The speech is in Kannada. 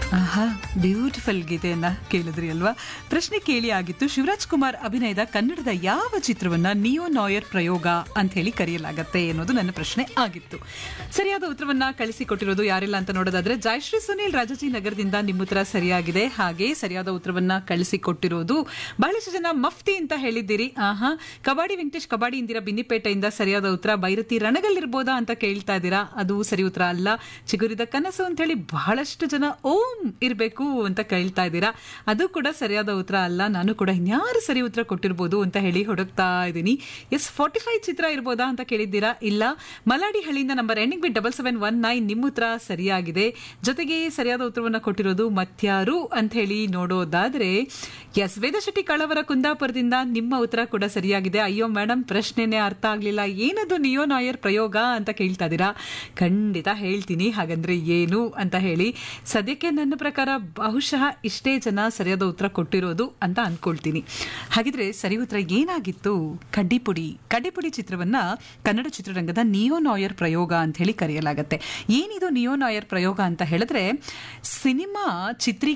ಆಹಾ ಬ್ಯೂಟಿಫುಲ್ ಗೀತೆಯನ್ನ ಕೇಳಿದ್ರಿ ಅಲ್ವಾ ಪ್ರಶ್ನೆ ಕೇಳಿ ಆಗಿತ್ತು ಶಿವರಾಜ್ ಕುಮಾರ್ ಅಭಿನಯದ ಕನ್ನಡದ ಯಾವ ಚಿತ್ರವನ್ನ ನಿಯೋ ನಾಯರ್ ಪ್ರಯೋಗ ಅಂತ ಹೇಳಿ ಕರೆಯಲಾಗತ್ತೆ ಅನ್ನೋದು ನನ್ನ ಪ್ರಶ್ನೆ ಆಗಿತ್ತು ಸರಿಯಾದ ಉತ್ತರವನ್ನ ಕಳಿಸಿಕೊಟ್ಟಿರೋದು ಯಾರೆಲ್ಲ ಅಂತ ನೋಡೋದಾದ್ರೆ ಜಯಶ್ರೀ ಸುನೀಲ್ ರಾಜಾಜಿ ನಗರದಿಂದ ನಿಮ್ಮ ಉತ್ತರ ಸರಿಯಾಗಿದೆ ಹಾಗೆ ಸರಿಯಾದ ಉತ್ತರವನ್ನ ಕಳಿಸಿಕೊಟ್ಟಿರೋದು ಬಹಳಷ್ಟು ಜನ ಮಫ್ತಿ ಅಂತ ಹೇಳಿದ್ದೀರಿ ಆಹಾ ಕಬಾಡಿ ವೆಂಕಟೇಶ್ ಕಬಾಡಿ ಇಂದಿರಾ ಬಿನ್ನಿಪೇಟೆಯಿಂದ ಸರಿಯಾದ ಉತ್ತರ ಬೈರತಿ ರಣಗಲ್ಲಿರ್ಬೋದಾ ಅಂತ ಕೇಳ್ತಾ ಇದ್ದೀರಾ ಅದು ಸರಿ ಉತ್ತರ ಅಲ್ಲ ಚಿಗುರಿದ ಕನಸು ಅಂತ ಹೇಳಿ ಬಹಳಷ್ಟು ಜನ ಓಂ ಇರಬೇಕು ಅಂತ ಕೇಳ್ತಾ ಇದ್ದೀರಾ ಅದು ಕೂಡ ಸರಿಯಾದ ಉತ್ತರ ಅಲ್ಲ ನಾನು ಕೂಡ ಇನ್ಯಾರು ಸರಿ ಉತ್ತರ ಕೊಟ್ಟಿರ್ಬೋದು ಅಂತ ಹೇಳಿ ಹುಡುಕ್ತಾ ಇದ್ದೀನಿ ಎಸ್ ಫಾರ್ಟಿ ಫೈವ್ ಚಿತ್ರ ಇರ್ಬೋದಾ ಅಂತ ಕೇಳಿದ್ದೀರಾ ಇಲ್ಲ ಮಲಾಡಿ ಹಳ್ಳಿಯಿಂದ ನಂಬರ್ ಎಂಡಿಂಗ್ ಬಿಟ್ ಡಬಲ್ ಸೆವೆನ್ ಒನ್ ನೈನ್ ನಿಮ್ಮ ಉತ್ತರ ಸರಿಯಾಗಿದೆ ಜೊತೆಗೆ ಸರಿಯಾದ ಉತ್ತರವನ್ನು ಕೊಟ್ಟಿರೋದು ಮತ್ಯಾರು ಅಂತ ಹೇಳಿ ನೋಡೋದಾದ್ರೆ ಎಸ್ ವೇದಶೆಟ್ಟಿ ಕಳವರ ಕುಂದಾಪುರದಿಂದ ನಿಮ್ಮ ಉತ್ತರ ಕೂಡ ಸರಿಯಾಗಿದೆ ಅಯ್ಯೋ ಮೇಡಮ್ ಪ್ರಶ್ನೆನೇ ಅರ್ಥ ಆಗ್ಲಿಲ್ಲ ಏನದು ನಿಯೋ ನಾಯರ್ ಪ್ರಯೋಗ ಅಂತ ಕೇಳ್ತಾ ಇದ್ದೀರಾ ಖಂಡಿತ ಹೇಳ್ತೀನಿ ಹಾಗಂದ್ರೆ ಏನು ಅಂತ ಹೇಳಿ ಸದ್ಯಕ್ಕೆ ನನ್ನ ಪ್ರಕಾರ ಬಹುಶಃ ಇಷ್ಟೇ ಜನ ಸರಿಯಾದ ಉತ್ತರ ಕೊಟ್ಟಿರೋದು ಅಂತ ಅನ್ಕೊಳ್ತೀನಿ ಹಾಗಿದ್ರೆ ಸರಿ ಉತ್ತರ ಏನಾಗಿತ್ತು ಕಡ್ಡಿಪುಡಿ ಕಡ್ಡಿಪುಡಿ ಚಿತ್ರವನ್ನ ಕನ್ನಡ ಚಿತ್ರರಂಗದ ನಿಯೋ ನಾಯರ್ ಪ್ರಯೋಗ ಅಂತ ಹೇಳಿ ಕರೆಯಲಾಗತ್ತೆ ಏನಿದು ನಿಯೋ ನಾಯರ್ ಪ್ರಯೋಗ ಅಂತ ಹೇಳಿದ್ರೆ ಸಿನಿಮಾ ಚಿತ್ರೀಕರಣ